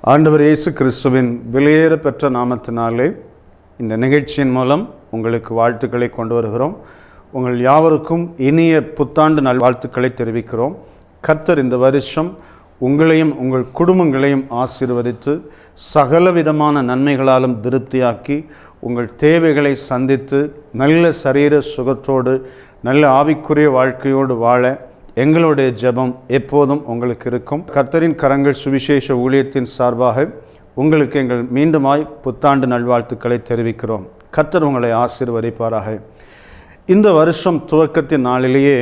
ஆண்டவர் இயேசு கிறிஸ்துவின் வெளியேற பெற்ற நாமத்தினாலே இந்த நிகழ்ச்சியின் மூலம் உங்களுக்கு வாழ்த்துக்களை கொண்டு வருகிறோம் உங்கள் யாவருக்கும் இனிய புத்தாண்டு நல்வாழ்த்துக்களை தெரிவிக்கிறோம் கர்த்தர் இந்த வருஷம் உங்களையும் உங்கள் குடும்பங்களையும் ஆசீர்வதித்து சகல விதமான நன்மைகளாலும் திருப்தியாக்கி உங்கள் தேவைகளை சந்தித்து நல்ல சரீர சுகத்தோடு நல்ல ஆவிக்குரிய வாழ்க்கையோடு வாழ எங்களுடைய ஜெபம் எப்போதும் உங்களுக்கு இருக்கும் கர்த்தரின் கரங்கள் சுவிசேஷ ஊழியத்தின் சார்பாக உங்களுக்கு எங்கள் மீண்டுமாய் புத்தாண்டு நல்வாழ்த்துக்களை தெரிவிக்கிறோம் கர்த்தர் உங்களை ஆசீர்வதிப்பாராக இந்த வருஷம் துவக்கத்தின் நாளிலேயே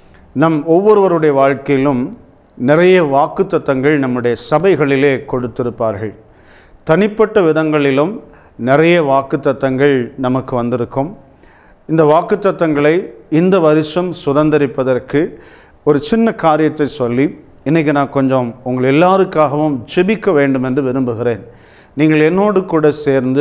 நம் ஒவ்வொருவருடைய வாழ்க்கையிலும் நிறைய வாக்குத்தத்தங்கள் நம்முடைய சபைகளிலே கொடுத்திருப்பார்கள் தனிப்பட்ட விதங்களிலும் நிறைய வாக்குத்தத்தங்கள் நமக்கு வந்திருக்கும் இந்த வாக்குத்தத்தங்களை இந்த வருஷம் சுதந்திரிப்பதற்கு ஒரு சின்ன காரியத்தை சொல்லி இன்றைக்கி நான் கொஞ்சம் உங்கள் எல்லாருக்காகவும் ஜெபிக்க வேண்டும் என்று விரும்புகிறேன் நீங்கள் என்னோடு கூட சேர்ந்து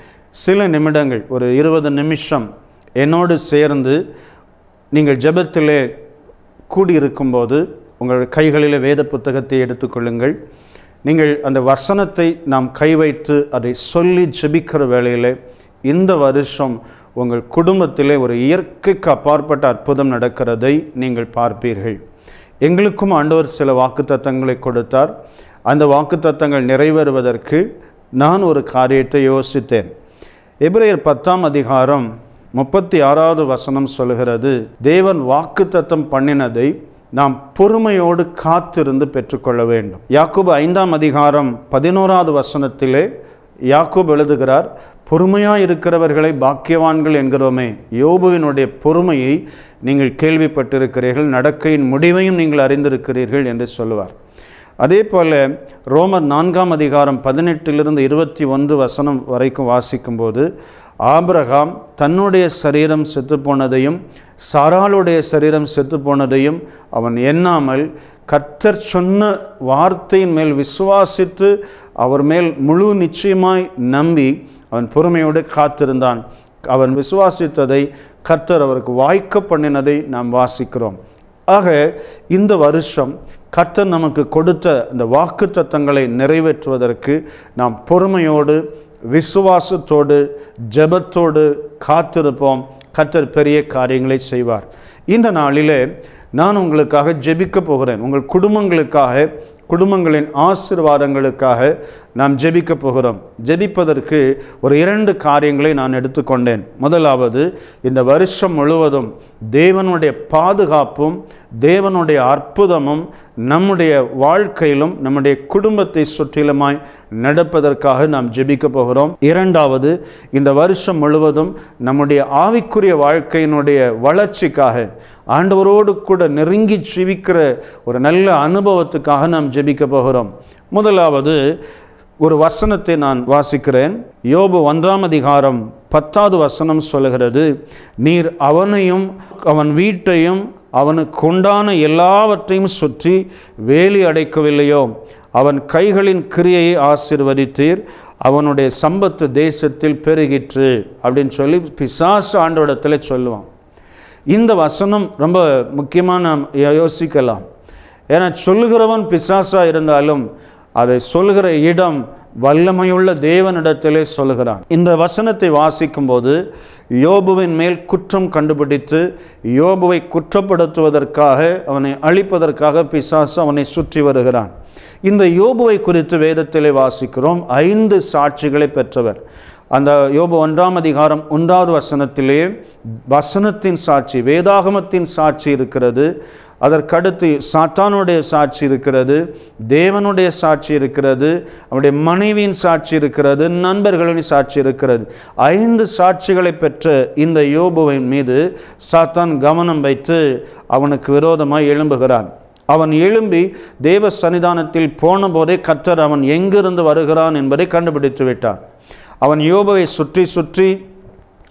சில நிமிடங்கள் ஒரு இருபது நிமிஷம் என்னோடு சேர்ந்து நீங்கள் ஜெபத்திலே கூடியிருக்கும்போது உங்கள் கைகளிலே வேத புத்தகத்தை எடுத்துக்கொள்ளுங்கள் நீங்கள் அந்த வசனத்தை நாம் கை வைத்து அதை சொல்லி ஜெபிக்கிற வேளையிலே இந்த வருஷம் உங்கள் குடும்பத்திலே ஒரு இயற்கைக்கு அப்பாற்பட்ட அற்புதம் நடக்கிறதை நீங்கள் பார்ப்பீர்கள் எங்களுக்கும் ஆண்டவர் சில வாக்குத்தத்தங்களை கொடுத்தார் அந்த வாக்குத்தத்தங்கள் நிறைவேறுவதற்கு நான் ஒரு காரியத்தை யோசித்தேன் எபிரேயர் பத்தாம் அதிகாரம் முப்பத்தி ஆறாவது வசனம் சொல்கிறது தேவன் வாக்குத்தத்தம் பண்ணினதை நாம் பொறுமையோடு காத்திருந்து பெற்றுக்கொள்ள வேண்டும் யாக்கூபு ஐந்தாம் அதிகாரம் பதினோராவது வசனத்திலே யாக்கூப் எழுதுகிறார் பொறுமையாக இருக்கிறவர்களை பாக்கியவான்கள் என்கிறோமே யோபுவினுடைய பொறுமையை நீங்கள் கேள்விப்பட்டிருக்கிறீர்கள் நடக்கையின் முடிவையும் நீங்கள் அறிந்திருக்கிறீர்கள் என்று சொல்லுவார் அதே போல் ரோமர் நான்காம் அதிகாரம் பதினெட்டிலிருந்து இருபத்தி ஒன்று வசனம் வரைக்கும் வாசிக்கும்போது ஆபிரகாம் தன்னுடைய சரீரம் செத்துப்போனதையும் சாராளுடைய சரீரம் செத்துப்போனதையும் அவன் எண்ணாமல் கர்த்தர் சொன்ன வார்த்தையின் மேல் விசுவாசித்து அவர் மேல் முழு நிச்சயமாய் நம்பி அவன் பொறுமையோடு காத்திருந்தான் அவன் விசுவாசித்ததை கர்த்தர் அவருக்கு வாய்க்க பண்ணினதை நாம் வாசிக்கிறோம் ஆக இந்த வருஷம் கர்த்தர் நமக்கு கொடுத்த இந்த வாக்கு தத்தங்களை நிறைவேற்றுவதற்கு நாம் பொறுமையோடு விசுவாசத்தோடு ஜெபத்தோடு காத்திருப்போம் கர்த்தர் பெரிய காரியங்களை செய்வார் இந்த நாளிலே நான் உங்களுக்காக ஜெபிக்க போகிறேன் உங்கள் குடும்பங்களுக்காக குடும்பங்களின் ஆசிர்வாதங்களுக்காக நாம் ஜெபிக்க போகிறோம் ஜெபிப்பதற்கு ஒரு இரண்டு காரியங்களை நான் எடுத்துக்கொண்டேன் முதலாவது இந்த வருஷம் முழுவதும் தேவனுடைய பாதுகாப்பும் தேவனுடைய அற்புதமும் நம்முடைய வாழ்க்கையிலும் நம்முடைய குடும்பத்தை சுற்றிலுமாய் நடப்பதற்காக நாம் ஜெபிக்க போகிறோம் இரண்டாவது இந்த வருஷம் முழுவதும் நம்முடைய ஆவிக்குரிய வாழ்க்கையினுடைய வளர்ச்சிக்காக ஆண்டவரோடு கூட நெருங்கி ஜீவிக்கிற ஒரு நல்ல அனுபவத்துக்காக நாம் ஜெபிக்க போகிறோம் முதலாவது ஒரு வசனத்தை நான் வாசிக்கிறேன் யோபு ஒன்றாம் அதிகாரம் பத்தாவது வசனம் சொல்கிறது நீர் அவனையும் அவன் வீட்டையும் அவனுக்கு உண்டான எல்லாவற்றையும் சுற்றி வேலி அடைக்கவில்லையோ அவன் கைகளின் கிரியையை ஆசிர்வதித்தீர் அவனுடைய சம்பத்து தேசத்தில் பெருகிற்று அப்படின்னு சொல்லி பிசாசு ஆண்டோடத்தில் சொல்லுவான் இந்த வசனம் ரொம்ப முக்கியமாக நாம் யோசிக்கலாம் ஏன்னா சொல்லுகிறவன் பிசாசாக இருந்தாலும் அதை சொல்கிற இடம் வல்லமையுள்ள தேவனிடத்திலே சொல்கிறான் இந்த வசனத்தை வாசிக்கும்போது யோபுவின் மேல் குற்றம் கண்டுபிடித்து யோபுவை குற்றப்படுத்துவதற்காக அவனை அழிப்பதற்காக பிசாசு அவனை சுற்றி வருகிறான் இந்த யோபுவை குறித்து வேதத்திலே வாசிக்கிறோம் ஐந்து சாட்சிகளை பெற்றவர் அந்த யோபு ஒன்றாம் அதிகாரம் ஒன்றாவது வசனத்திலே வசனத்தின் சாட்சி வேதாகமத்தின் சாட்சி இருக்கிறது அதற்கடுத்து சாத்தானுடைய சாட்சி இருக்கிறது தேவனுடைய சாட்சி இருக்கிறது அவனுடைய மனைவியின் சாட்சி இருக்கிறது நண்பர்களின் சாட்சி இருக்கிறது ஐந்து சாட்சிகளை பெற்ற இந்த யோபுவின் மீது சாத்தான் கவனம் வைத்து அவனுக்கு விரோதமாக எழும்புகிறான் அவன் எழும்பி தேவ சன்னிதானத்தில் போன போதே கர்த்தர் அவன் எங்கிருந்து வருகிறான் என்பதை கண்டுபிடித்து விட்டார் அவன் யோபுவை சுற்றி சுற்றி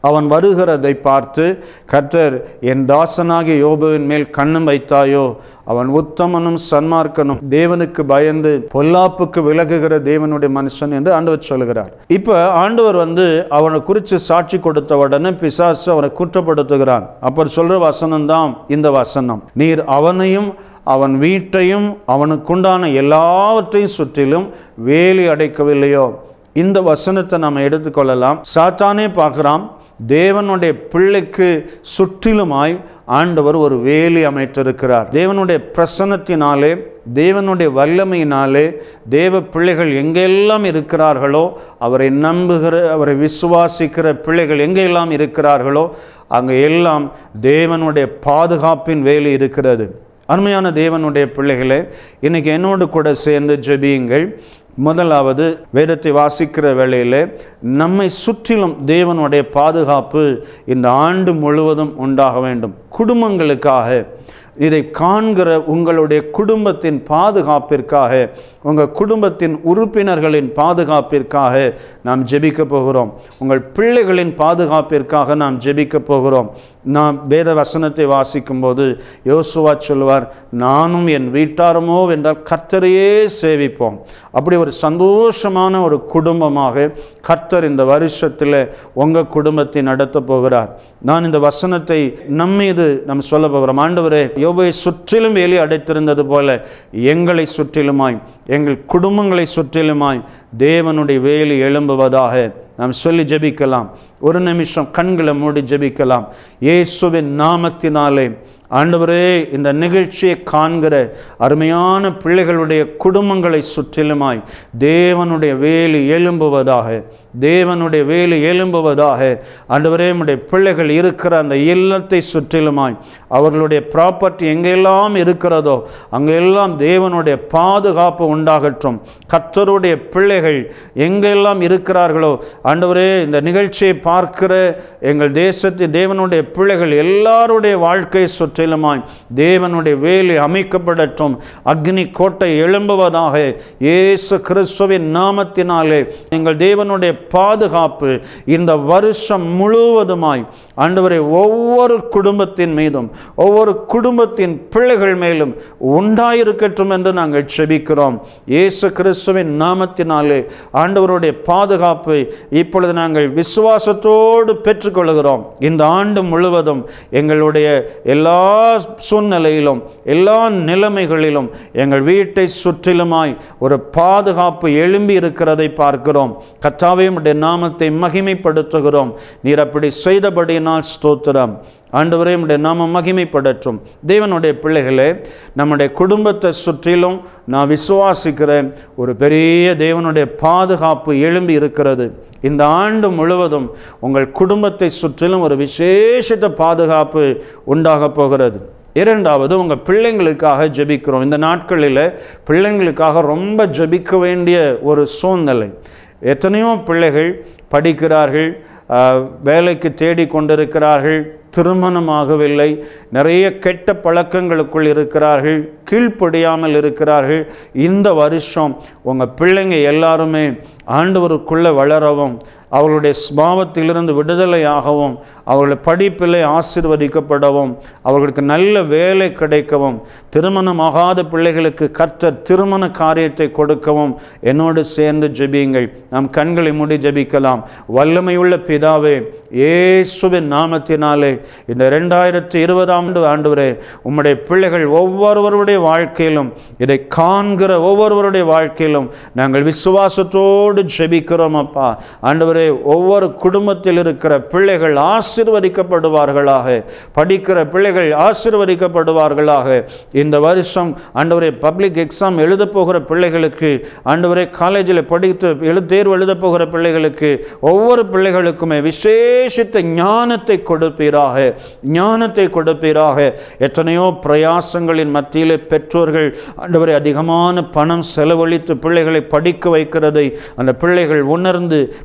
அவன் வருகிறதை பார்த்து கர்த்தர் என் தாசனாகிய யோபுவின் மேல் கண்ணும் வைத்தாயோ அவன் உத்தமனும் சன்மார்க்கனும் தேவனுக்கு பயந்து பொல்லாப்புக்கு விலகுகிற தேவனுடைய மனுஷன் என்று ஆண்டவர் சொல்கிறார் இப்போ ஆண்டவர் வந்து அவனை குறித்து சாட்சி கொடுத்த உடனே பிசாசு அவனை குற்றப்படுத்துகிறான் அப்புறம் சொல்ற வசனம் தான் இந்த வசனம் நீர் அவனையும் அவன் வீட்டையும் அவனுக்குண்டான எல்லாவற்றையும் சுற்றிலும் வேலி அடைக்கவில்லையோ இந்த வசனத்தை நம்ம எடுத்துக்கொள்ளலாம் சாத்தானே பார்க்குறான் தேவனுடைய பிள்ளைக்கு சுற்றிலுமாய் ஆண்டவர் ஒரு வேலி அமைத்திருக்கிறார் தேவனுடைய பிரசன்னத்தினாலே தேவனுடைய வல்லமையினாலே தேவ பிள்ளைகள் எங்கெல்லாம் இருக்கிறார்களோ அவரை நம்புகிற அவரை விசுவாசிக்கிற பிள்ளைகள் எங்கெல்லாம் இருக்கிறார்களோ அங்கே எல்லாம் தேவனுடைய பாதுகாப்பின் வேலி இருக்கிறது அருமையான தேவனுடைய பிள்ளைகளே இன்னைக்கு என்னோடு கூட சேர்ந்து ஜெபியுங்கள் முதலாவது வேதத்தை வாசிக்கிற வேளையிலே நம்மை சுற்றிலும் தேவனுடைய பாதுகாப்பு இந்த ஆண்டு முழுவதும் உண்டாக வேண்டும் குடும்பங்களுக்காக இதை காண்கிற உங்களுடைய குடும்பத்தின் பாதுகாப்பிற்காக உங்கள் குடும்பத்தின் உறுப்பினர்களின் பாதுகாப்பிற்காக நாம் ஜெபிக்க போகிறோம் உங்கள் பிள்ளைகளின் பாதுகாப்பிற்காக நாம் ஜெபிக்க போகிறோம் நாம் வேத வசனத்தை வாசிக்கும்போது யோசுவா சொல்வார் நானும் என் வீட்டாரமோ என்றால் கர்த்தரையே சேவிப்போம் அப்படி ஒரு சந்தோஷமான ஒரு குடும்பமாக கர்த்தர் இந்த வருஷத்தில் உங்கள் குடும்பத்தை நடத்த போகிறார் நான் இந்த வசனத்தை நம்மீது நம்ம சொல்ல போகிறோம் ஆண்டவரே யோபை சுற்றிலும் வேலி அடைத்திருந்தது போல எங்களை சுற்றிலுமாய் எங்கள் குடும்பங்களை சுற்றிலுமாய் தேவனுடைய வேலி எழும்புவதாக நாம் சொல்லி ஜெபிக்கலாம் ஒரு நிமிஷம் கண்களை மூடி ஜெபிக்கலாம் இயேசுவின் நாமத்தினாலே ஆண்டவரே இந்த நிகழ்ச்சியை காண்கிற அருமையான பிள்ளைகளுடைய குடும்பங்களை சுற்றிலுமாய் தேவனுடைய வேலி எழும்புவதாக தேவனுடைய வேலி எழும்புவதாக ஆண்டவரே நம்முடைய பிள்ளைகள் இருக்கிற அந்த இல்லத்தை சுற்றிலுமாய் அவர்களுடைய ப்ராப்பர்ட்டி எங்கெல்லாம் இருக்கிறதோ அங்கெல்லாம் தேவனுடைய பாதுகாப்பு உண்டாகட்டும் கர்த்தருடைய பிள்ளைகள் எங்கெல்லாம் இருக்கிறார்களோ ஆண்டவரே இந்த நிகழ்ச்சியை பார்க்கிற எங்கள் தேசத்தின் தேவனுடைய பிள்ளைகள் எல்லாருடைய வாழ்க்கையை சுற்றிலுமாய் தேவனுடைய வேலி அமைக்கப்படட்டும் அக்னி கோட்டை எழும்புவதாக இயேசு கிறிஸ்துவின் நாமத்தினாலே எங்கள் தேவனுடைய பாதுகாப்பு இந்த வருஷம் முழுவதுமாய் ஆண்டவரை ஒவ்வொரு குடும்பத்தின் மீதும் ஒவ்வொரு குடும்பத்தின் பிள்ளைகள் மேலும் உண்டாயிருக்கட்டும் என்று நாங்கள் செபிக்கிறோம் இயேசு கிறிஸ்துவின் நாமத்தினாலே ஆண்டவருடைய பாதுகாப்பை இப்பொழுது நாங்கள் விசுவாசத்தோடு பெற்றுக்கொள்கிறோம் இந்த ஆண்டு முழுவதும் எங்களுடைய எல்லா சூழ்நிலையிலும் எல்லா நிலைமைகளிலும் எங்கள் வீட்டை சுற்றிலுமாய் ஒரு பாதுகாப்பு எழும்பி இருக்கிறதை பார்க்கிறோம் கத்தாவே உடைய நாமத்தை மகிமைப்படுத்துகிறோம் நீர் அப்படி செய்தபடியினால் ஸ்தோத்திரம் ஆண்டவரே உடைய நாமம் மகிமைப்படட்டும் தேவனுடைய பிள்ளைகளே நம்முடைய குடும்பத்தை சுற்றிலும் நான் விசுவாசிக்கிறேன் ஒரு பெரிய தேவனுடைய பாதுகாப்பு எழும்பி இருக்கிறது இந்த ஆண்டு முழுவதும் உங்கள் குடும்பத்தை சுற்றிலும் ஒரு விசேஷித்த பாதுகாப்பு உண்டாக போகிறது இரண்டாவது உங்கள் பிள்ளைங்களுக்காக ஜெபிக்கிறோம் இந்த நாட்களில் பிள்ளைங்களுக்காக ரொம்ப ஜெபிக்க வேண்டிய ஒரு சூழ்நிலை எத்தனையோ பிள்ளைகள் படிக்கிறார்கள் ஆஹ், வேலைக்கு தேடி கொண்டிருக்கிறார்கள் திருமணமாகவில்லை நிறைய கெட்ட பழக்கங்களுக்குள் இருக்கிறார்கள் கீழ்ப்படியாமல் இருக்கிறார்கள் இந்த வருஷம் உங்கள் பிள்ளைங்க எல்லாருமே ஆண்டவருக்குள்ளே வளரவும் அவர்களுடைய ஸ்பாவத்திலிருந்து விடுதலையாகவும் அவர்களுடைய படிப்பிலே ஆசீர்வதிக்கப்படவும் அவர்களுக்கு நல்ல வேலை கிடைக்கவும் திருமணமாகாத பிள்ளைகளுக்கு கர்த்தர் திருமண காரியத்தை கொடுக்கவும் என்னோடு சேர்ந்து ஜெபியுங்கள் நாம் கண்களை மூடி ஜெபிக்கலாம் வல்லமையுள்ள பிதாவே இயேசுவின் நாமத்தினாலே இந்த ரெண்டாயிரத்தி இருபதாம் ஆண்டு ஆண்டவரே உம்முடைய பிள்ளைகள் ஒவ்வொருவருடைய வாழ்க்கையிலும் இதை காண்கிற ஒவ்வொருவருடைய வாழ்க்கையிலும் நாங்கள் விசுவாசத்தோடு ஜெபிக்கிறோம் அப்பா ஆண்டவரே ஒவ்வொரு குடும்பத்தில் இருக்கிற பிள்ளைகள் ஆசிர்வதிக்கப்படுவார்களாக படிக்கிற பிள்ளைகள் ஆசிர்வதிக்கப்படுவார்களாக இந்த வருஷம் ஆண்டவரே பப்ளிக் எக்ஸாம் எழுத போகிற பிள்ளைகளுக்கு ஆண்டவரே காலேஜில் படித்து எழு தேர்வு எழுத போகிற பிள்ளைகளுக்கு ஒவ்வொரு பிள்ளைகளுக்குமே விசேஷித்த ஞானத்தை கொடுப்பீராக ஞானத்தை கொடுப்பீராக எத்தனையோ பிரயாசங்களின் மத்தியிலே பெற்றோர்கள் ஆண்டவரை அதிகமான பணம் செலவழித்து பிள்ளைகளை படிக்க வைக்கிறதை அந்த பிள்ளைகள் உணர்ந்து நல்ல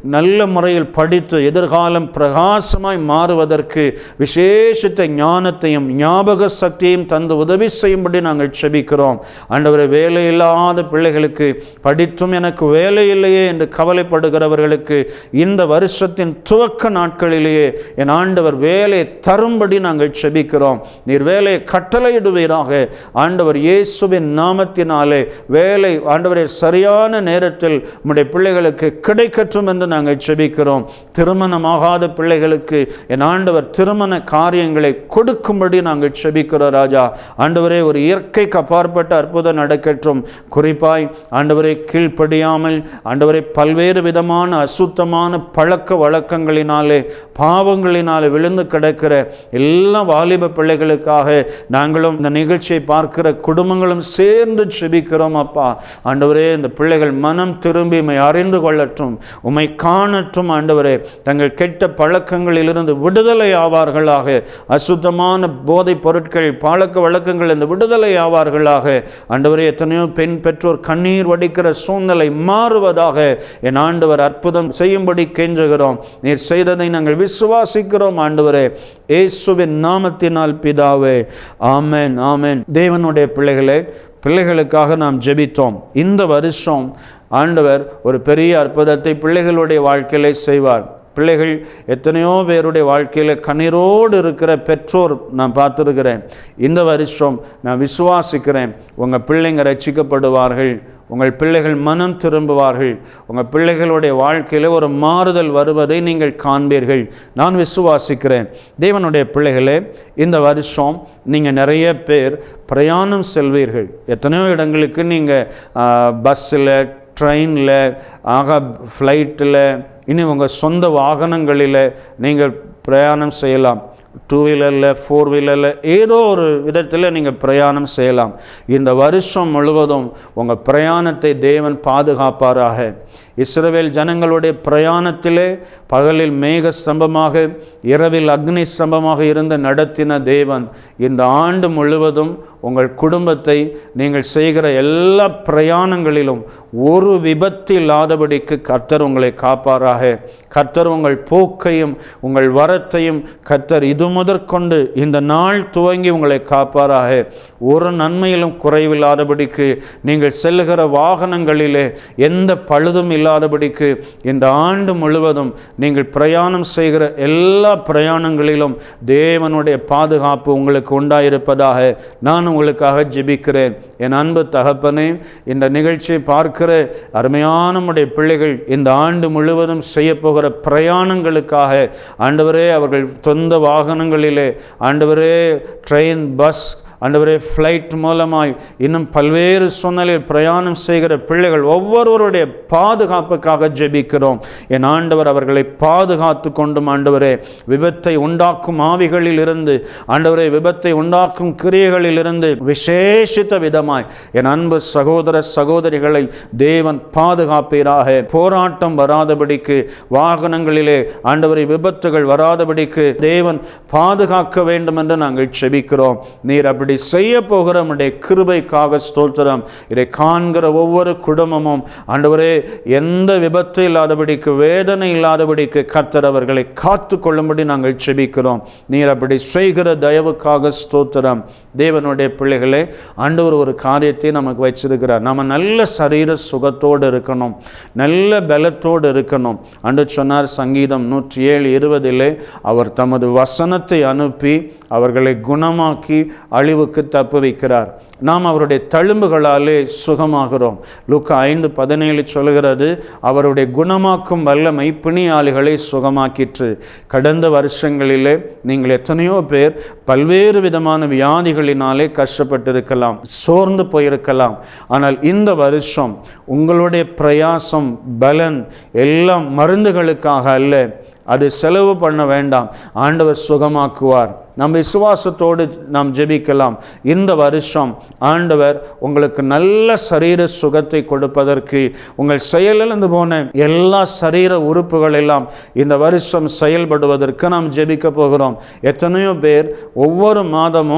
முறையில் படித்து எதிர்காலம் பிரகாசமாய் மாறுவதற்கு விசேஷித்த ஞானத்தையும் ஞாபக சக்தியையும் தந்து உதவி செய்யும்படி நாங்கள் செபிக்கிறோம் ஆண்டவரை வேலை இல்லாத பிள்ளைகளுக்கு படித்தும் எனக்கு வேலை இல்லையே என்று கவலைப்படுகிறவர்களுக்கு இந்த வருஷத்தின் துவக்க நாட்களிலேயே என் ஆண்டவர் வேலை தரும்படி நாங்கள் செபிக்கிறோம் நீர் வேலையை கட்டளையிடுவீராக ஆண்டவர் இயேசுவின் நாமத்தினாலே வேலை ஆண்டவரை சரியான நேரத்தில் உம்முடைய பிள்ளைகளுக்கு கிடைக்கட்டும் என்று நாங்கள் செபிக்கிறோம் திருமணமாகாத பிள்ளைகளுக்கு என் ஆண்டவர் திருமண காரியங்களை கொடுக்கும்படி நாங்கள் செபிக்கிறோம் ராஜா ஆண்டவரே ஒரு இயற்கைக்கு அப்பாற்பட்ட அற்புதம் நடக்கட்டும் குறிப்பாய் ஆண்டவரை கீழ்ப்படியாமல் ஆண்டவரை பல்வேறு விதமான அசுத்தமான பழக்க வழக்கங்களினாலே பாவங்களினாலே விழுந்து கிடக்கிற எல்லா வாலிப பிள்ளைகளுக்காக நாங்களும் இந்த நிகழ்ச்சியை பார்க்கிற குடும்பங்களும் சேர்ந்து செபிக்கிறோம் அப்பா ஆண்டவரே இந்த பிள்ளைகள் மனம் திரும்பி உம்மை அறிந்து கொள்ளட்டும் உம்மை காணட்டும் ஆண்டவரே தங்கள் கெட்ட பழக்கங்களிலிருந்து விடுதலை ஆவார்களாக அசுத்தமான போதைப் பொருட்கள் பழக்க வழக்கங்கள் இந்த விடுதலை ஆவார்களாக ஆண்டவரே எத்தனையோ பெண் பெற்றோர் கண்ணீர் வடிக்கிற சூழ்நிலை மாறுவதாக என் ஆண்டவர் அற்புதம் செய்யும்படி கெஞ்சுகிறோம் நீர் செய்ததை நாங்கள் விசுவாசிக்கிறோம் ஆண்டவரே இயேசுவின் நாமத்தினால் பிதாவே ஆமென் ஆமென் தேவனுடைய பிள்ளைகளே பிள்ளைகளுக்காக நாம் ஜெபித்தோம் இந்த வருஷம் ஆண்டவர் ஒரு பெரிய அற்புதத்தை பிள்ளைகளுடைய வாழ்க்கையிலே செய்வார் பிள்ளைகள் எத்தனையோ பேருடைய வாழ்க்கையில் கண்ணீரோடு இருக்கிற பெற்றோர் நான் பார்த்துருக்கிறேன் இந்த வருஷம் நான் விசுவாசிக்கிறேன் உங்கள் பிள்ளைங்க ரட்சிக்கப்படுவார்கள் உங்கள் பிள்ளைகள் மனம் திரும்புவார்கள் உங்கள் பிள்ளைகளுடைய வாழ்க்கையில் ஒரு மாறுதல் வருவதை நீங்கள் காண்பீர்கள் நான் விசுவாசிக்கிறேன் தேவனுடைய பிள்ளைகளே இந்த வருஷம் நீங்கள் நிறைய பேர் பிரயாணம் செல்வீர்கள் எத்தனையோ இடங்களுக்கு நீங்கள் பஸ்ஸில் ட்ரெயினில் ஆக ஃப்ளைட்டில் இனி உங்கள் சொந்த வாகனங்களில் நீங்கள் பிரயாணம் செய்யலாம் டூ வீலரில் ஃபோர் வீலரில் ஏதோ ஒரு விதத்தில் நீங்கள் பிரயாணம் செய்யலாம் இந்த வருஷம் முழுவதும் உங்கள் பிரயாணத்தை தேவன் பாதுகாப்பாராக இஸ்ரவேல் ஜனங்களுடைய பிரயாணத்திலே பகலில் மேக ஸ்தம்பமாக இரவில் அக்னி ஸ்தம்பமாக இருந்து நடத்தின தேவன் இந்த ஆண்டு முழுவதும் உங்கள் குடும்பத்தை நீங்கள் செய்கிற எல்லா பிரயாணங்களிலும் ஒரு விபத்து இல்லாதபடிக்கு கர்த்தர் உங்களை காப்பாராக கர்த்தர் உங்கள் போக்கையும் உங்கள் வரத்தையும் கர்த்தர் இது முதற்கொண்டு இந்த நாள் துவங்கி உங்களை காப்பாராக ஒரு நன்மையிலும் குறைவில்லாதபடிக்கு நீங்கள் செல்லுகிற வாகனங்களிலே எந்த பழுதும் இல்லாதபடிக்கு இந்த ஆண்டு முழுவதும் நீங்கள் பிரயாணம் செய்கிற எல்லா பிரயாணங்களிலும் தேவனுடைய பாதுகாப்பு உங்களுக்கு உண்டாயிருப்பதாக நான் உங்களுக்காக ஜெபிக்கிறேன் என் அன்பு தகப்பனே இந்த நிகழ்ச்சியை பார்க்கிற அருமையான உடைய பிள்ளைகள் இந்த ஆண்டு முழுவதும் செய்யப்போகிற பிரயாணங்களுக்காக ஆண்டவரே அவர்கள் சொந்த வாகனங்களிலே ஆண்டவரே ட்ரெயின் பஸ் ஆண்டவரே ஃப்ளைட் மூலமாய் இன்னும் பல்வேறு சூழ்நிலையில் பிரயாணம் செய்கிற பிள்ளைகள் ஒவ்வொருவருடைய பாதுகாப்புக்காக ஜெபிக்கிறோம் என் ஆண்டவர் அவர்களை பாதுகாத்து கொண்டும் ஆண்டவரே விபத்தை உண்டாக்கும் ஆவிகளில் இருந்து ஆண்டவரே விபத்தை உண்டாக்கும் கிரியைகளில் இருந்து விசேஷித்த விதமாய் என் அன்பு சகோதர சகோதரிகளை தேவன் பாதுகாப்பீராக போராட்டம் வராதபடிக்கு வாகனங்களிலே ஆண்டவரை விபத்துகள் வராதபடிக்கு தேவன் பாதுகாக்க வேண்டும் என்று நாங்கள் செபிக்கிறோம் நீர் அப்படி செய்ய போகிற நம்முடைய கிருபைக்காக ஸ்தோத்திரம் இதை காண்கிற ஒவ்வொரு குடும்பமும் ஆண்டவரே எந்த விபத்து இல்லாதபடிக்கு வேதனை இல்லாதபடிக்கு கர்த்தர் அவர்களை காத்து கொள்ளும்படி நாங்கள் செபிக்கிறோம் நீர் அப்படி செய்கிற தயவுக்காக ஸ்தோத்திரம் தேவனுடைய பிள்ளைகளே ஆண்டவர் ஒரு காரியத்தை நமக்கு வச்சிருக்கிறார் நம்ம நல்ல சரீர சுகத்தோடு இருக்கணும் நல்ல பலத்தோடு இருக்கணும் அன்று சொன்னார் சங்கீதம் நூற்றி ஏழு இருபதிலே அவர் தமது வசனத்தை அனுப்பி அவர்களை குணமாக்கி அழிவுக்கு தப்பு வைக்கிறார் நாம் அவருடைய தழும்புகளாலே சுகமாகிறோம் லுக்கா ஐந்து பதினேழு சொல்கிறது அவருடைய குணமாக்கும் வல்லமை பிணியாளிகளை சுகமாக்கிற்று கடந்த வருஷங்களிலே நீங்கள் எத்தனையோ பேர் பல்வேறு விதமான வியாதிகளினாலே கஷ்டப்பட்டிருக்கலாம் சோர்ந்து போயிருக்கலாம் ஆனால் இந்த வருஷம் உங்களுடைய பிரயாசம் பலன் எல்லாம் மருந்துகளுக்காக அல்ல அது செலவு பண்ண வேண்டாம் ஆண்டவர் சுகமாக்குவார் நம் விசுவாசத்தோடு நாம் ஜெபிக்கலாம் இந்த வருஷம் ஆண்டவர் உங்களுக்கு நல்ல சரீர சுகத்தை கொடுப்பதற்கு உங்கள் செயலிழந்து போன எல்லா சரீர உறுப்புகள் எல்லாம் இந்த வருஷம் செயல்படுவதற்கு நாம் ஜெபிக்க போகிறோம் எத்தனையோ பேர் ஒவ்வொரு மாதமும்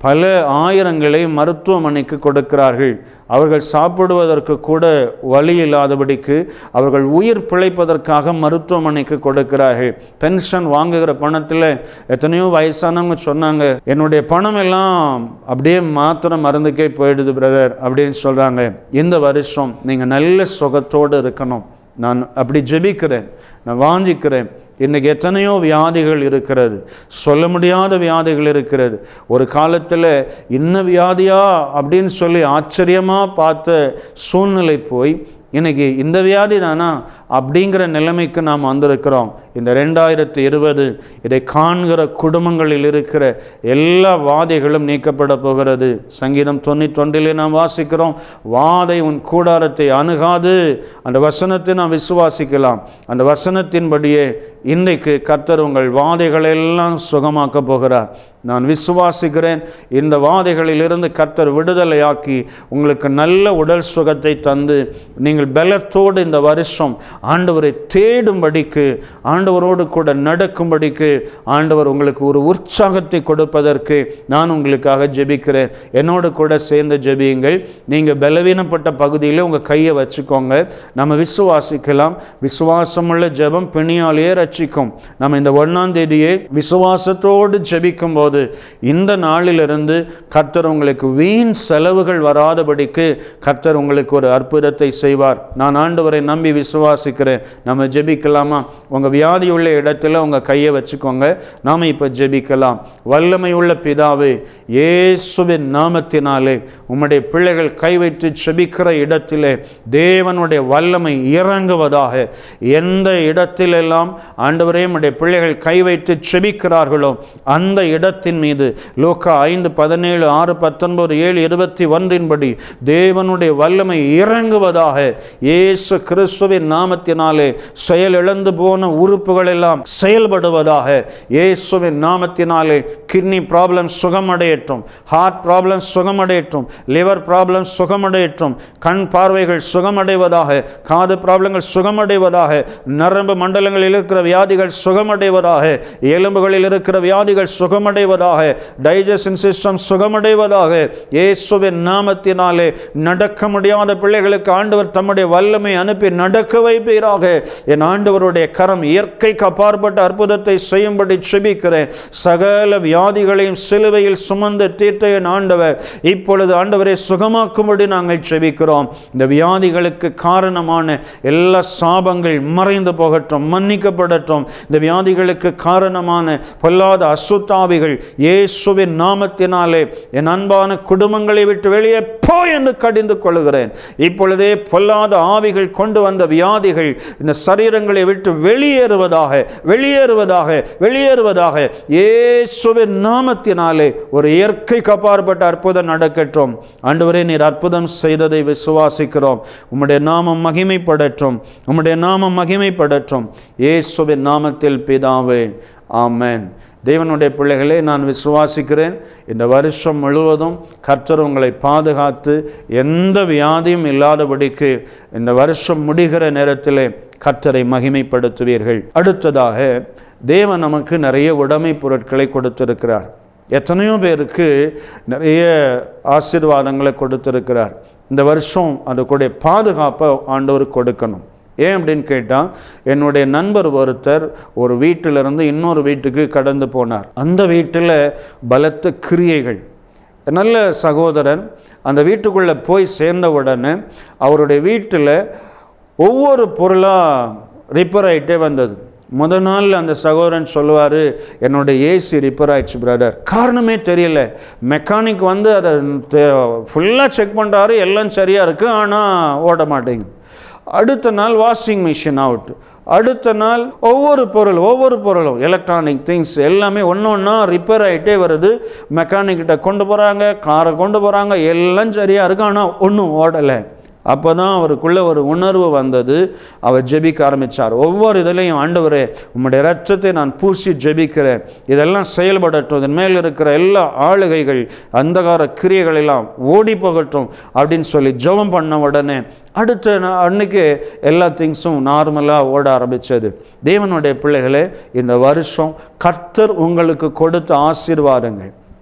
பல ஆயிரங்களை மருத்துவமனைக்கு கொடுக்கிறார்கள் அவர்கள் சாப்பிடுவதற்கு கூட வழி இல்லாதபடிக்கு அவர்கள் உயிர் பிழைப்பதற்காக மருத்துவமனைக்கு கொடுக்கிறார்கள் பென்ஷன் வாங்குகிற பணத்தில் எத்தனையோ வயசானவங்க சொன்னாங்க என்னுடைய பணம் எல்லாம் அப்படியே மாத்திரை மருந்துக்கே போயிடுது பிரதர் அப்படின்னு சொல்கிறாங்க இந்த வருஷம் நீங்கள் நல்ல சுகத்தோடு இருக்கணும் நான் அப்படி ஜெபிக்கிறேன் நான் வாஞ்சிக்கிறேன் இன்றைக்கி எத்தனையோ வியாதிகள் இருக்கிறது சொல்ல முடியாத வியாதிகள் இருக்கிறது ஒரு காலத்தில் இன்ன வியாதியா அப்படின்னு சொல்லி ஆச்சரியமாக பார்த்த சூழ்நிலை போய் இன்னைக்கு இந்த வியாதி தானா அப்படிங்கிற நிலைமைக்கு நாம் வந்திருக்கிறோம் இந்த ரெண்டாயிரத்தி இருபது இதை காண்கிற குடும்பங்களில் இருக்கிற எல்லா வாதைகளும் நீக்கப்பட போகிறது சங்கீதம் தொண்ணூற்றொன்றிலே நாம் வாசிக்கிறோம் வாதை உன் கூடாரத்தை அணுகாது அந்த வசனத்தை நாம் விசுவாசிக்கலாம் அந்த வசனத்தின்படியே இன்றைக்கு கர்த்தர் உங்கள் வாதைகளை எல்லாம் சுகமாக்க போகிறார் நான் விசுவாசிக்கிறேன் இந்த வாதைகளிலிருந்து கர்த்தர் விடுதலையாக்கி உங்களுக்கு நல்ல உடல் சுகத்தை தந்து நீங்கள் பலத்தோடு இந்த வருஷம் ஆண்டவரை தேடும்படிக்கு ஆண்டவரோடு கூட நடக்கும்படிக்கு ஆண்டவர் உங்களுக்கு ஒரு உற்சாகத்தை கொடுப்பதற்கு நான் உங்களுக்காக ஜெபிக்கிறேன் என்னோடு கூட சேர்ந்து ஜெபியுங்கள் நீங்கள் பலவீனப்பட்ட பகுதியில் உங்கள் கையை வச்சுக்கோங்க நம்ம விசுவாசிக்கலாம் விசுவாசமுள்ள ஜெபம் பிணியாலேயே ரட்சிக்கும் நம்ம இந்த ஒன்றாம் தேதியே விசுவாசத்தோடு ஜெபிக்கும் போது இந்த நாளிலிருந்து கர்த்தர் உங்களுக்கு வீண் செலவுகள் வராதபடிக்கு கர்த்தர் உங்களுக்கு ஒரு அற்புதத்தை செய்வார் நான் ஆண்டவரை நம்பி விசுவாசிக்கிறேன் நம்ம ஜெபிக்கலாமா உங்கள் வியாதி உள்ள இடத்துல உங்கள் கையை வச்சுக்கோங்க நாம் இப்போ ஜெபிக்கலாம் வல்லமை உள்ள பிதாவே இயேசுவின் நாமத்தினாலே உம்முடைய பிள்ளைகள் கை வைத்து ஜெபிக்கிற இடத்திலே தேவனுடைய வல்லமை இறங்குவதாக எந்த இடத்திலெல்லாம் ஆண்டவரே உம்முடைய பிள்ளைகள் கை வைத்து செபிக்கிறார்களோ அந்த இடத்தின் மீது லோக்கா ஐந்து பதினேழு ஆறு பத்தொன்பது ஏழு இருபத்தி ஒன்றின்படி தேவனுடைய வல்லமை இறங்குவதாக இயேசு கிறிஸ்துவின் நாமத்தினாலே செயலிழந்து போன உறுப்புகள் எல்லாம் செயல்படுவதாக இயேசுவின் நாமத்தினாலே கிட்னி ப்ராப்ளம் சுகமடையட்டும் ஹார்ட் ப்ராப்ளம் சுகமடையட்டும் லிவர் ப்ராப்ளம் சுகமடையட்டும் கண் பார்வைகள் சுகமடைவதாக காது ப்ராப்ளங்கள் சுகமடைவதாக நரம்பு மண்டலங்களில் இருக்கிற வியாதிகள் சுகமடைவதாக எலும்புகளில் இருக்கிற வியாதிகள் சுகமடைவதாக டைஜஷன் சிஸ்டம் சுகமடைவதாக இயேசுவின் நாமத்தினாலே நடக்க முடியாத பிள்ளைகளுக்கு ஆண்டவர் தம்முடைய வல்லமை அனுப்பி நடக்க வைப்பீராக என் ஆண்டவருடைய கரம் இயற்கைக்கு அப்பாற்பட்ட அற்புதத்தை செய்யும்படி செபிக்கிறேன் சகல வியாதிகளையும் சிலுவையில் சுமந்து தீர்த்த என் ஆண்டவர் இப்பொழுது ஆண்டவரை சுகமாக்கும்படி நாங்கள் செபிக்கிறோம் இந்த வியாதிகளுக்கு காரணமான எல்லா சாபங்கள் மறைந்து போகட்டும் மன்னிக்கப்படட்டும் இந்த வியாதிகளுக்கு காரணமான பொல்லாத அசுத்தாவிகள் இயேசுவின் நாமத்தினாலே என் அன்பான குடும்பங்களை விட்டு வெளியே போ என்று கடிந்து கொள்கிறேன் இப்பொழுதே பொல்லாத ஆவிகள் கொண்டு வந்த வியாதிகள் இந்த சரீரங்களை விட்டு வெளியேறுவதாக வெளியேறுவதாக வெளியேறுவதாக இயேசுவின் நாமத்தினாலே ஒரு இயற்கை கப்பாற்பட்ட அற்புதம் நடக்கட்டும் ஆண்டவரே நீர் அற்புதம் செய்ததை விசுவாசிக்கிறோம் உம்முடைய நாமம் மகிமைப்படட்டும் உம்முடைய நாமம் மகிமைப்படட்டும் இயேசுவின் நாமத்தில் பிதாவே ஆமென் தேவனுடைய பிள்ளைகளே நான் விசுவாசிக்கிறேன் இந்த வருஷம் முழுவதும் கர்த்தர் உங்களை பாதுகாத்து எந்த வியாதியும் இல்லாதபடிக்கு இந்த வருஷம் முடிகிற நேரத்திலே கர்த்தரை மகிமைப்படுத்துவீர்கள் அடுத்ததாக தேவன் நமக்கு நிறைய உடைமை பொருட்களை கொடுத்திருக்கிறார் எத்தனையோ பேருக்கு நிறைய ஆசீர்வாதங்களை கொடுத்திருக்கிறார் இந்த வருஷம் அதுக்குடைய பாதுகாப்பை ஆண்டவர் கொடுக்கணும் ஏன் அப்படின்னு கேட்டால் என்னுடைய நண்பர் ஒருத்தர் ஒரு வீட்டிலிருந்து இன்னொரு வீட்டுக்கு கடந்து போனார் அந்த வீட்டில் பலத்த கிரியைகள் நல்ல சகோதரன் அந்த வீட்டுக்குள்ளே போய் சேர்ந்த உடனே அவருடைய வீட்டில் ஒவ்வொரு பொருளாக ரிப்பேர் ஆகிட்டே வந்தது முத நாள் அந்த சகோதரன் சொல்லுவார் என்னோட ஏசி ரிப்பேர் ஆயிடுச்சு பிரதர் காரணமே தெரியல மெக்கானிக் வந்து அதை ஃபுல்லாக செக் பண்ணுறாரு எல்லாம் சரியாக இருக்குது ஆனால் ஓட மாட்டேங்குது அடுத்த நாள் வாஷிங் மிஷின் அவுட் அடுத்த நாள் ஒவ்வொரு பொருள் ஒவ்வொரு பொருளும் எலக்ட்ரானிக் திங்ஸ் எல்லாமே ஒன்று ஒன்றா ரிப்பேர் ஆகிட்டே வருது மெக்கானிக்கிட்ட கொண்டு போகிறாங்க காரை கொண்டு போகிறாங்க எல்லாம் சரியாக இருக்கு ஆனால் ஒன்றும் ஓடலை அப்போ தான் அவருக்குள்ள ஒரு உணர்வு வந்தது அவர் ஜெபிக்க ஆரம்பித்தார் ஒவ்வொரு இதுலேயும் ஆண்டவரே உம்முடைய ரத்தத்தை நான் பூசி ஜெபிக்கிறேன் இதெல்லாம் செயல்படட்டும் இதன் மேல் இருக்கிற எல்லா ஆளுகைகள் அந்தகார கிரியைகள் எல்லாம் ஓடி போகட்டும் அப்படின்னு சொல்லி ஜெபம் பண்ண உடனே அடுத்த நா- அன்னைக்கு எல்லா திங்ஸும் நார்மலாக ஓட ஆரம்பித்தது தேவனுடைய பிள்ளைகளே இந்த வருஷம் கர்த்தர் உங்களுக்கு கொடுத்த ஆசீர்வாதங்கள்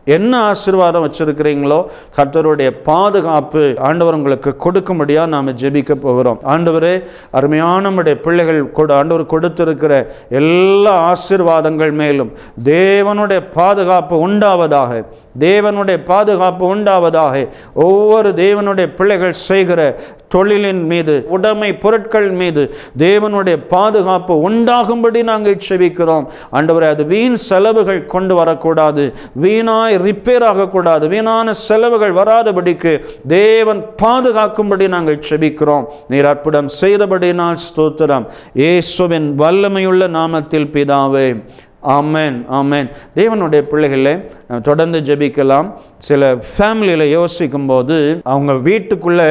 என்ன ஆசீர்வாதம் வச்சிருக்கிறீங்களோ கர்த்தருடைய பாதுகாப்பு ஆண்டவர் உங்களுக்கு கொடுக்கும்படியா நாம் ஜெபிக்க போகிறோம் ஆண்டவரே அருமையான நம்முடைய பிள்ளைகள் கொடு ஆண்டவர் கொடுத்திருக்கிற எல்லா ஆசீர்வாதங்கள் மேலும் தேவனுடைய பாதுகாப்பு உண்டாவதாக தேவனுடைய பாதுகாப்பு உண்டாவதாக ஒவ்வொரு தேவனுடைய பிள்ளைகள் செய்கிற தொழிலின் மீது உடைமை பொருட்கள் மீது தேவனுடைய பாதுகாப்பு உண்டாகும்படி நாங்கள் செபிக்கிறோம் ஆண்டவரே அது வீண் செலவுகள் கொண்டு வரக்கூடாது வீணாய் ரிப்பேர் ஆகக்கூடாது வீணான செலவுகள் வராதபடிக்கு தேவன் பாதுகாக்கும்படி நாங்கள் செபிக்கிறோம் நீர் அற்புதம் செய்தபடினால் ஸ்தோத்திரம் இயேசுவின் வல்லமையுள்ள நாமத்தில் பிதாவே ஆமென் ஆமென் தேவனுடைய பிள்ளைகளே நம்ம தொடர்ந்து ஜெபிக்கலாம் சில ஃபேமிலியில் யோசிக்கும்போது அவங்க வீட்டுக்குள்ளே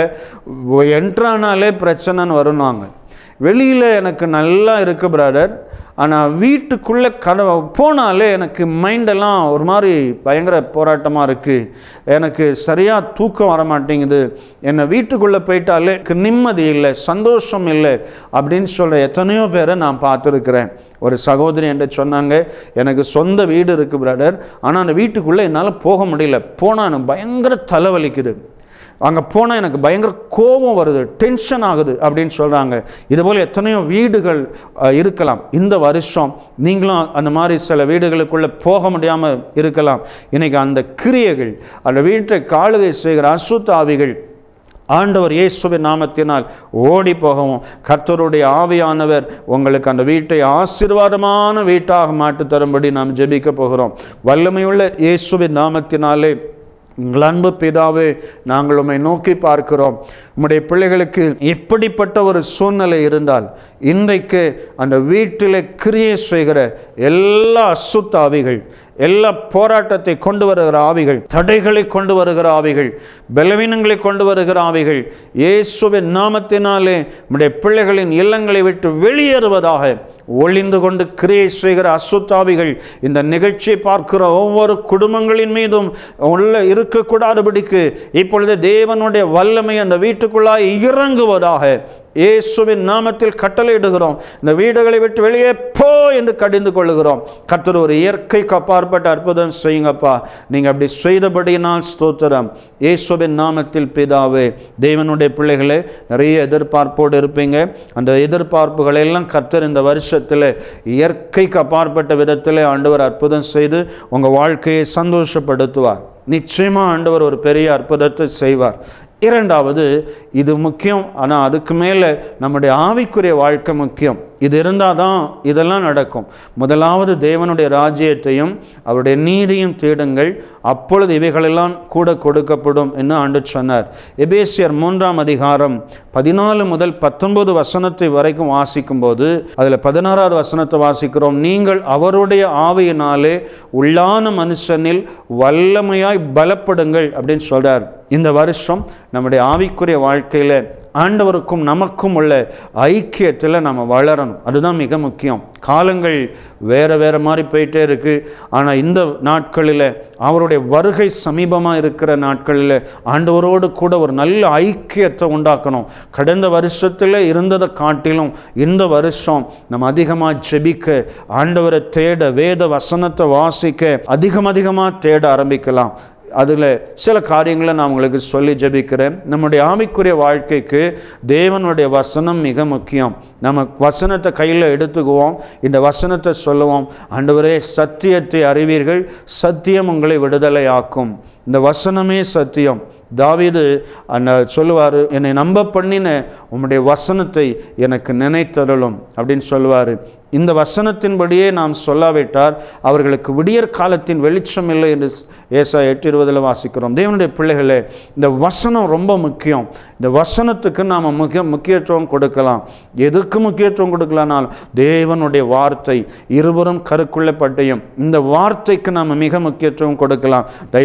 என்ட்ரானாலே பிரச்சனைன்னு வருவாங்க வெளியில் எனக்கு நல்லா இருக்கு பிரதர் ஆனால் வீட்டுக்குள்ளே கத போனாலே எனக்கு மைண்டெல்லாம் ஒரு மாதிரி பயங்கர போராட்டமாக இருக்குது எனக்கு சரியாக தூக்கம் வர மாட்டேங்குது என்னை வீட்டுக்குள்ளே போயிட்டாலே எனக்கு நிம்மதி இல்லை சந்தோஷம் இல்லை அப்படின்னு சொல்கிற எத்தனையோ பேரை நான் பார்த்துருக்குறேன் ஒரு சகோதரி என்கிட்ட சொன்னாங்க எனக்கு சொந்த வீடு இருக்குது பிரதர் ஆனால் அந்த வீட்டுக்குள்ளே என்னால் போக முடியல போனால் எனக்கு பயங்கர தலைவலிக்குது அங்கே போனால் எனக்கு பயங்கர கோபம் வருது டென்ஷன் ஆகுது அப்படின்னு சொல்கிறாங்க இதுபோல் எத்தனையோ வீடுகள் அஹ், இருக்கலாம் இந்த வருஷம் நீங்களும் அந்த மாதிரி சில வீடுகளுக்குள்ளே போக முடியாமல் இருக்கலாம் இன்னைக்கு அந்த கிரியைகள் அந்த வீட்டை காளுகை செய்கிற அசுத்த ஆவிகள் ஆண்டவர் இயேசுவின் நாமத்தினால் ஓடி போகவும் கர்த்தருடைய ஆவியானவர் உங்களுக்கு அந்த வீட்டை ஆசீர்வாதமான வீட்டாக மாற்றி தரும்படி நாம் ஜெபிக்க போகிறோம் வல்லமையுள்ள இயேசுவின் நாமத்தினாலே உங்கள் அன்பு பிதாவே நாங்கள் உம்மை நோக்கி பார்க்கிறோம் உம்முடைய பிள்ளைகளுக்கு எப்படிப்பட்ட ஒரு சூழ்நிலை இருந்தால் இன்றைக்கு அந்த வீட்டில் கிரியை செய்கிற எல்லா அசுத்த ஆவிகள் எல்லா போராட்டத்தை கொண்டு வருகிற ஆவிகள் தடைகளை கொண்டு வருகிற ஆவிகள் பலவீனங்களை கொண்டு வருகிற ஆவிகள் இயேசுவின் நாமத்தினாலே உம்முடைய பிள்ளைகளின் இல்லங்களை விட்டு வெளியேறுவதாக ஒளிந்து கொண்டு கிரியை செய்கிற அசுத்தாவிகள் இந்த நிகழ்ச்சியை பார்க்கிற ஒவ்வொரு குடும்பங்களின் மீதும் உள்ள இருக்கக்கூடாதபடிக்கு இப்பொழுது தேவனுடைய வல்லமை அந்த வீட்டுக்குள்ளாய் இறங்குவதாக இயேசுவின் நாமத்தில் கட்டளையிடுகிறோம் இந்த வீடுகளை விட்டு வெளியே போ என்று கடிந்து கொள்ளுகிறோம் கர்த்தர் ஒரு இயற்கைக்கு அப்பாற்பட்ட அற்புதம் செய்யுங்கப்பா நீங்கள் அப்படி செய்தபடியினால் ஸ்தோத்திரம் இயேசுவின் நாமத்தில் பிதாவே தேவனுடைய பிள்ளைகளே நிறைய எதிர்பார்ப்போடு இருப்பீங்க அந்த எதிர்பார்ப்புகளை எல்லாம் கர்த்தர் இந்த வருஷத்தில் இயற்கைக்கு அப்பாற்பட்ட விதத்தில் ஆண்டவர் அற்புதம் செய்து உங்கள் வாழ்க்கையை சந்தோஷப்படுத்துவார் நிச்சயமாக ஆண்டவர் ஒரு பெரிய அற்புதத்தை செய்வார் இரண்டாவது இது முக்கியம் ஆனால் அதுக்கு மேலே நம்முடைய ஆவிக்குரிய வாழ்க்கை முக்கியம் இது இருந்தால் தான் இதெல்லாம் நடக்கும் முதலாவது தேவனுடைய ராஜ்யத்தையும் அவருடைய நீதியும் தேடுங்கள் அப்பொழுது இவைகளெல்லாம் கூட கொடுக்கப்படும் என்று ஆண்டு சொன்னார் எபேசியர் மூன்றாம் அதிகாரம் பதினாலு முதல் பத்தொன்பது வசனத்தை வரைக்கும் வாசிக்கும்போது அதில் பதினாறாவது வசனத்தை வாசிக்கிறோம் நீங்கள் அவருடைய ஆவியினாலே உள்ளான மனுஷனில் வல்லமையாய் பலப்படுங்கள் அப்படின்னு சொல்றார் இந்த வருஷம் நம்முடைய ஆவிக்குரிய வாழ்க்கையில் ஆண்டவருக்கும் நமக்கும் உள்ள ஐக்கியத்தில் நம்ம வளரணும் அதுதான் மிக முக்கியம் காலங்கள் வேற வேற மாதிரி போயிட்டே இருக்கு ஆனால் இந்த நாட்களில் அவருடைய வருகை சமீபமாக இருக்கிற நாட்களில் ஆண்டவரோடு கூட ஒரு நல்ல ஐக்கியத்தை உண்டாக்கணும் கடந்த வருஷத்தில் இருந்ததை காட்டிலும் இந்த வருஷம் நம்ம அதிகமாக ஜெபிக்க ஆண்டவரை தேட வேத வசனத்தை வாசிக்க அதிகம் அதிகமாக தேட ஆரம்பிக்கலாம் அதில் சில காரியங்களை நான் உங்களுக்கு சொல்லி ஜெபிக்கிறேன் நம்முடைய ஆவிக்குரிய வாழ்க்கைக்கு தேவனுடைய வசனம் மிக முக்கியம் நம்ம வசனத்தை கையில் எடுத்துக்குவோம் இந்த வசனத்தை சொல்லுவோம் ஆண்டவரே சத்தியத்தை அறிவீர்கள் சத்தியம் உங்களை விடுதலை ஆக்கும் இந்த வசனமே சத்தியம் தாவீது அந்த சொல்லுவார் என்னை நம்ப பண்ணின உம்முடைய வசனத்தை எனக்கு நினைத்தருளும் அப்படின்னு சொல்லுவார் இந்த வசனத்தின்படியே நாம் சொல்லாவிட்டால் அவர்களுக்கு விடியற் காலத்தின் வெளிச்சம் இல்லை என்று ஏசா எட்டு இருபதில் வாசிக்கிறோம் தேவனுடைய பிள்ளைகளே இந்த வசனம் ரொம்ப முக்கியம் இந்த வசனத்துக்கு நாம் முக்கிய முக்கியத்துவம் கொடுக்கலாம் எதுக்கு முக்கியத்துவம் கொடுக்கலானால் தேவனுடைய வார்த்தை இருவரும் கருக்குள்ள பட்டயம் இந்த வார்த்தைக்கு நாம் மிக முக்கியத்துவம் கொடுக்கலாம் தயவுசெய்து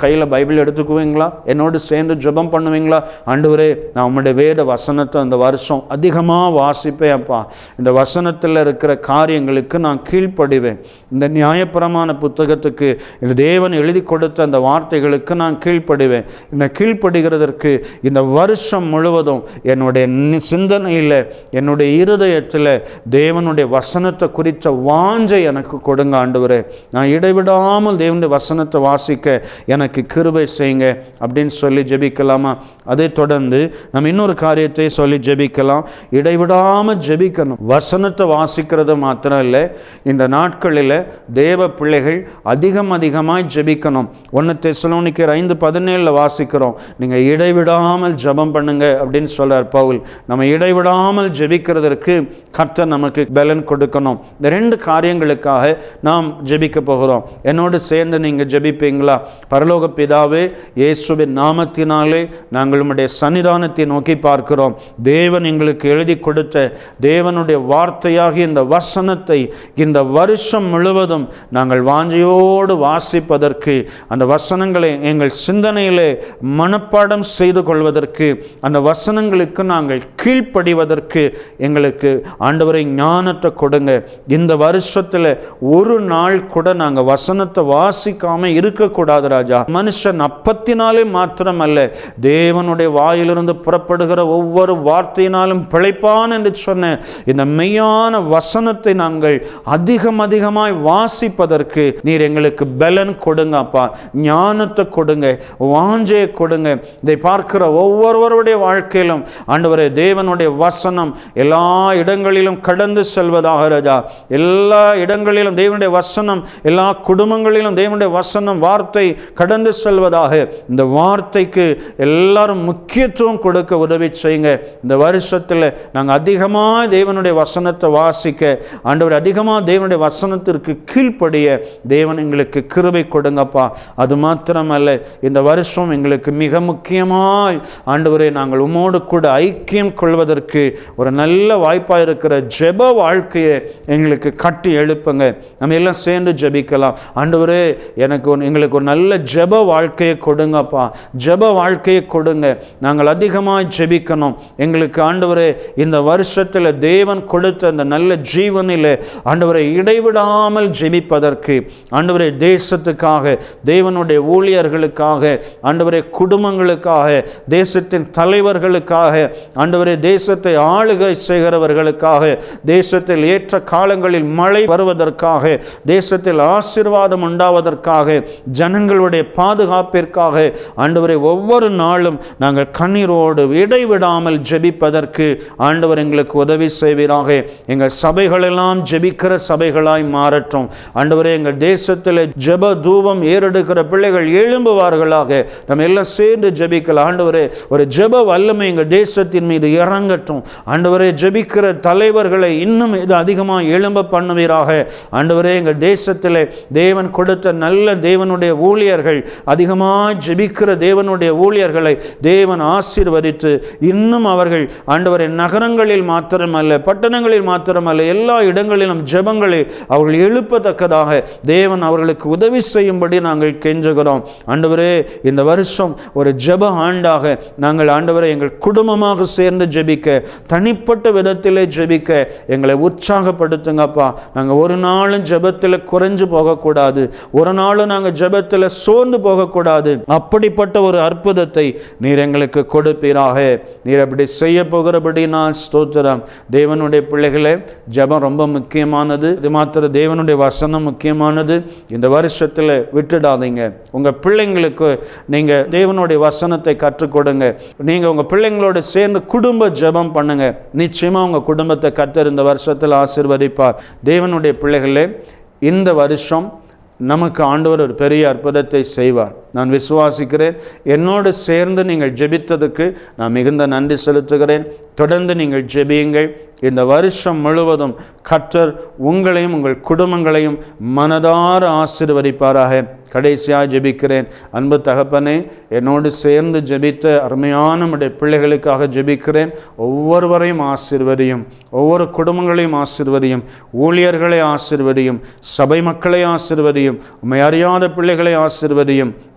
கையில் பைபிள் எடுத்துக்குவீங்களா என்னோடு சேர்ந்து ஜெபம் பண்ணுவீங்களா ஆண்டவரே நான் உம்முடைய வேத வசனத்தை அந்த வருஷம் அதிகமாக வாசிப்பேன் அப்பா இந்த வசனத்தில் இருக்கிற காரியங்களுக்கு நான் கீழ்ப்படிவேன் இந்த நியாயப்பிரமாண புத்தகத்துக்கு இந்த தேவன் எழுதி கொடுத்த அந்த வார்த்தைகளுக்கு நான் கீழ்ப்படிவேன் இந்த கீழ்ப்படுகிறதற்கு இந்த வருஷம் முழுவதும் என்னுடைய நி- சிந்தனையில் என்னுடைய இருதயத்தில் தேவனுடைய வசனத்தை குறித்த வாஞ்சை எனக்கு கொடுங்க ஆண்டவரே நான் இடைவிடாமல் தேவனுடைய வசனத்தை வாசிக்க எனக்கு கிருபை செய்யுங்க அப்படின்னு சொல்லி ஜெபிக்கலாமா அதை தொடர்ந்து நம்ம இன்னொரு காரியத்தை சொல்லி ஜெபிக்கலாம் இடைவிடாமல் ஜெபிக்கணும் வசனத்தை வாசிக்கிறது மாத்திரம் இல்லை இந்த நாட்களில் தேவ பிள்ளைகள் அதிகம் அதிகமாக ஜெபிக்கணும் ஒன்று தெசலோனிக்கர் ஐந்து பதினேழில் வாசிக்கிறோம் நீங்கள் இடைவிடாமல் ஜெபம் பண்ணுங்க அப்படின்னு சொல்றார் பவுல் நம்ம இடைவிடாமல் ஜெபிக்கிறதற்கு கர்த்தர் நமக்கு பலன் கொடுக்கணும் இந்த ரெண்டு காரியங்களுக்காக நாம் ஜெபிக்க போகிறோம் என்னோடு சேர்ந்து நீங்கள் ஜெபிப்பீங்களா பரலோக பிதாவே இயேசுவின் நாமத்தினாலே நாங்கள் உம்முடைய சன்னிதானத்தை நோக்கி பார்க்கிறோம் தேவன் எங்களுக்கு எழுதி கொடுத்த தேவனுடைய வார்த்தையாகி இந்த வசனத்தை இந்த வருஷம் முழுவதும் நாங்கள் வாஞ்சையோடு வாசிப்பதற்கு அந்த வசனங்களை எங்கள் சிந்தனையிலே மனப்பாடம் செய்து கொள்வதற்கு அந்த வசனங்களுக்கு நாங்கள் கீழ்ப்படிவதற்கு எங்களுக்கு ஆண்டவரை ஞானத்தை கொடுங்க இந்த வருஷத்தில் ஒரு நாள் கூட நாங்கள் வசனத்தை வாசிக்காம இருக்கக்கூடாது ராஜா மனுஷன் அப்பத்தினாலே மாத்திரம் அல்ல தேவனுடைய வாயிலிருந்து புறப்படுகிற ஒவ்வொரு வார்த்தையினாலும் பிழைப்பான் என்று சொன்ன இந்த மெய்யான வசனத்தை நாங்கள் அதிகம் அதிகமாய் வாசிப்பதற்கு நீர் எங்களுக்கு பலன் கொடுங்க அப்பா ஞானத்தை கொடுங்க வாஞ்சையை கொடுங்க இதை பார்க்கிற ஒவ்வொருவருடைய வாழ்க்கையிலும் ஆண்டவரே தேவனுடைய வசனம் எல்லா இடங்களிலும் கடந்து செல்வதாக ராஜா எல்லா இடங்களிலும் தேவனுடைய வசனம் எல்லா குடும்பங்களிலும் தேவனுடைய வசனம் வார்த்தை கடந்து செல்வதாக இந்த வார்த்தைக்கு எல்லாரும் முக்கியத்துவம் கொடுக்க உதவி செய்யுங்க இந்த வருஷத்தில் நாங்கள் அதிகமாக தேவனுடைய வசனத்தை வாசிக்க ஆண்டவர் அதிகமாக தேவனுடைய வசனத்திற்கு கீழ்ப்படிய தேவன் எங்களுக்கு கிருபை கொடுங்கப்பா அது மாத்திரமல்ல இந்த வருஷம் எங்களுக்கு மிக முக்கியமாய் ஆண்டவரே நாங்கள் உமோடு கூட ஐக்கியம் கொள்வதற்கு ஒரு நல்ல வாய்ப்பாக இருக்கிற ஜெப வாழ்க்கையை எங்களுக்கு கட்டி எழுப்புங்க நம்ம எல்லாம் சேர்ந்து ஜெபிக்கலாம் ஆண்டவரே எனக்கு ஒரு எங்களுக்கு ஒரு நல்ல ஜெப வாழ்க்கையை கொடுங்கப்பா ஜெப வாழ்க்கையை கொடுங்க நாங்கள் அதிகமாக ஜெபிக்கணும் எங்களுக்கு ஆண்டவரே இந்த வருஷத்தில் தேவன் கொடுத்த அந்த நல்ல ஜீவனில் ஆண்டவரை இடைவிடாமல் ஜெபிப்பதற்கு ஆண்டவரே தேசத்துக்காக தேவனுடைய ஊழியர்களுக்காக ஆண்டவரே குடும்பங்களுக்காக தேசத்தின் தலைவர்களுக்காக ஆண்டவரே தேசத்தை ஆளுகை செய்கிறவர்களுக்காக தேசத்தில் ஏற்ற காலங்களில் மழை வருவதற்காக தேசத்தில் ஆசீர்வாதம் உண்டாவதற்காக ஜனங்களுடைய பாதுகாப்பிற்காக ஆண்டவரை ஒவ்வொரு நாளும் நாங்கள் கண்ணீரோடு இடைவிடாமல் ஜெபிப்பதற்கு ஆண்டவர் எங்களுக்கு உதவி செய்வீராக எங்கள் சபைகளெல்லாம் ஜெபிக்கிற சபைகளாய் மாறட்டும் ஆண்டவரே எங்கள் தேசத்தில் ஜெப தூபம் ஏறெடுக்கிற பிள்ளைகள் எழும்புவார்களாக நம்ம எல்லாம் சேர்ந்து ஜெபிக்கலாம் ஆண்டவரே ஒரு ஜெப வல்லமை எங்கள் தேசத்தின் மீது இறங்கட்டும் ஆண்டவரே ஜெபிக்கிற தலைவர்களை இன்னும் இது அதிகமாக எழும்ப பண்ணுவீராக ஆண்டவரே எங்கள் தேசத்தில் தேவன் கொடுத்த நல்ல தேவனுடைய ஊழியர்கள் அதிகமாக ஜெபிக்கிற தேவனுடைய ஊழியர்களை தேவன் ஆசீர்வதித்து இன்னும் அவர்கள் ஆண்டவரை நகரங்களில் மாத்திரமல்ல பட்டணங்களில் மாத்திரமல்ல எல்லா இடங்களிலும் ஜெபங்களை அவர்கள் எழுப்பத்தக்கதாக தேவன் அவர்களுக்கு உதவி செய்யும்படி நாங்கள் கெஞ்சுகிறோம் ஆண்டவரே இந்த வருஷம் ஒரு ஜெப ஆண்டாக நாங்கள் ஆண்டவரை எங்கள் குடும்பமாக சேர்ந்து ஜெபிக்க தனிப்பட்ட விதத்திலே ஜெபிக்க எங்களை உற்சாகப்படுத்துங்கப்பா நாங்கள் ஒரு நாளும் ஜெபத்தில் குறைஞ்சு போகக்கூடாது ஒரு நாளும் நாங்கள் ஜெபத்தில் சோர்ந்து போகக்கூடாது அப்படிப்பட்ட ஒரு அற்புதத்தை நீர் எங்களுக்கு கொடுப்பீராக நீர் அப்படி செய்ய போகிறபடி நான் ஸ்தோத்திரம் தேவனுடைய பிள்ளைகளே ஜெபம் ரொம்ப முக்கியமானது இது மாத்திர தேவனுடைய வசனம் முக்கியமானது இந்த வருஷத்தில் விட்டுடாதீங்க உங்கள் பிள்ளைங்களுக்கு நீங்கள் தேவனுடைய வசனத்தை கற்றுக் கொடுங்க நீங்கள் உங்கள் பிள்ளைங்களோட சேர்ந்து குடும்ப ஜெபம் பண்ணுங்க நிச்சயமாக உங்கள் குடும்பத்தை கத்தர் இந்த வருஷத்தில் ஆசீர்வதிப்பார் தேவனுடைய பிள்ளைகளே இந்த வருஷம் நமக்கு ஆண்டவர் ஒரு பெரிய அற்புதத்தை செய்வார் நான் விசுவாசிக்கிறேன் என்னோடு சேர்ந்து நீங்கள் ஜெபித்ததுக்கு நான் மிகுந்த நன்றி செலுத்துகிறேன் தொடர்ந்து நீங்கள் ஜெபியுங்கள் இந்த வருஷம் முழுவதும் கர்த்தர் உங்களையும் உங்கள் குடும்பங்களையும் மனதார ஆசீர்வதிப்பாராக கடைசியாக ஜெபிக்கிறேன் அன்பு தகப்பனே என்னோடு சேர்ந்து ஜெபித்த அருமையான நம்முடைய பிள்ளைகளுக்காக ஜெபிக்கிறேன் ஒவ்வொருவரையும் ஆசீர்வதியும் ஒவ்வொரு குடும்பங்களையும் ஆசீர்வதியும் ஊழியர்களை ஆசீர்வதியும் சபை மக்களை ஆசீர்வதியும் உம்மை அறியாத பிள்ளைகளை ஆசீர்வதியும்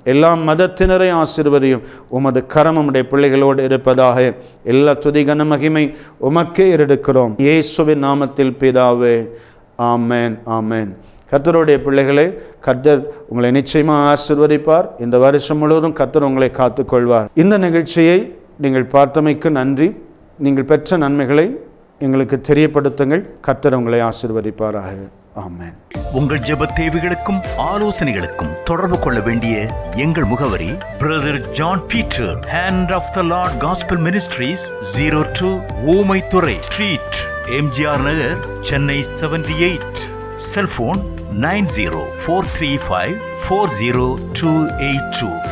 எல்லா மதத்தினரை ஆசிர்வதியும் உமது கரம் உம்முடைய பிள்ளைகளோடு இருப்பதாக எல்லா துதிகன மகிமை உமக்கே எடுக்கிறோம் இயேசுவின் நாமத்தில் பிதாவே ஆமென் ஆமென் கர்த்தருடைய பிள்ளைகளே கர்த்தர் உங்களை நிச்சயமாக ஆசிர்வதிப்பார் இந்த வருஷம் முழுவதும் கர்த்தர் உங்களை காத்துக்கொள்வார் இந்த நிகழ்ச்சியை நீங்கள் பார்த்தமைக்கு நன்றி நீங்கள் பெற்ற நன்மைகளை எங்களுக்கு தெரியப்படுத்துங்கள் கர்த்தர் உங்களை ஆசிர்வதிப்பாராக ஆமென் உங்கள் ஜெப தேவைகளுக்கும் ஆலோசனைகளுக்கும் தொடர்பு கொள்ள வேண்டிய எங்கள் முகவரி brother John Peter hand of the Lord gospel ministries zero two Oomaithurai street MGR Nagar Chennai seventy eight cellphone nine zero four three five four zero two eight two